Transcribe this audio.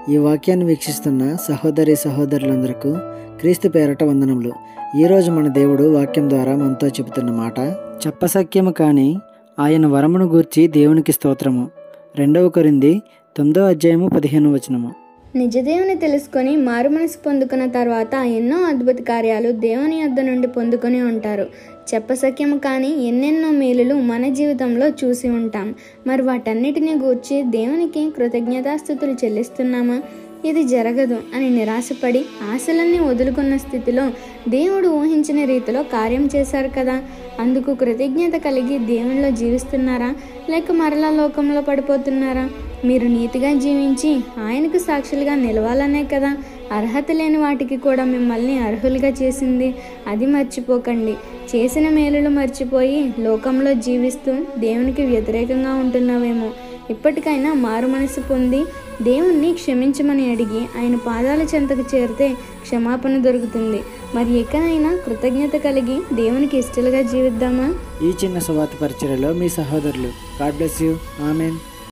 ఈ వాక్యాన్ని వీక్షిస్తున్న సహోదరి సహోదరులందరకు క్రీస్తు పేరట వందనములు ఈరోజు మన దేవుడు వాక్యం ద్వారా మనతో చెబుతున్న మాట చెప్పసఖ్యము కాని ఆయన వరమును గూర్చి దేవునికి స్తోత్రము రెండవ కొరింది తొమ్మిదో అధ్యాయము పదిహేను వచనము నిజదేవుని తెలుసుకొని మారుమనసు పొందుకున్న తర్వాత ఎన్నో అద్భుత కార్యాలు దేవుని యొద్ద నుండి పొందుకొని ఉంటారు చెప్పసఖ్యము కానీ ఎన్నెన్నో మేలులు మన జీవితంలో చూసి ఉంటాం మరి వాటన్నిటిని గూర్చి దేవునికి కృతజ్ఞతాస్థుతులు చెల్లిస్తున్నామా ఇది జరగదు అని నిరాశపడి ఆశలన్నీ వదులుకున్న స్థితిలో దేవుడు ఊహించిన రీతిలో కార్యం చేశారు కదా అందుకు కృతజ్ఞత కలిగి దేవునిలో జీవిస్తున్నారా లేక మరలా లోకంలో పడిపోతున్నారా మీరు నీతిగా జీవించి ఆయనకు సాక్షులుగా నిలవాలనే కదా అర్హత లేని వాటికి కూడా మిమ్మల్ని అర్హులుగా చేసింది అది మర్చిపోకండి చేసిన మేలులు మర్చిపోయి లోకంలో జీవిస్తూ దేవునికి వ్యతిరేకంగా ఉంటున్నావేమో ఇప్పటికైనా మారు మనసు పొంది దేవుణ్ణి క్షమించమని అడిగి ఆయన పాదాల చెంతకు చేరితే క్షమాపణ దొరుకుతుంది మరి ఎక్కడైనా కృతజ్ఞత కలిగి దేవునికి ఇష్టలుగా జీవిద్దామా ఈ చిన్న సువార్త పరిచయలో మీ సహోదరులు గాడ్ బ్లెస్ యూ ఆమెన్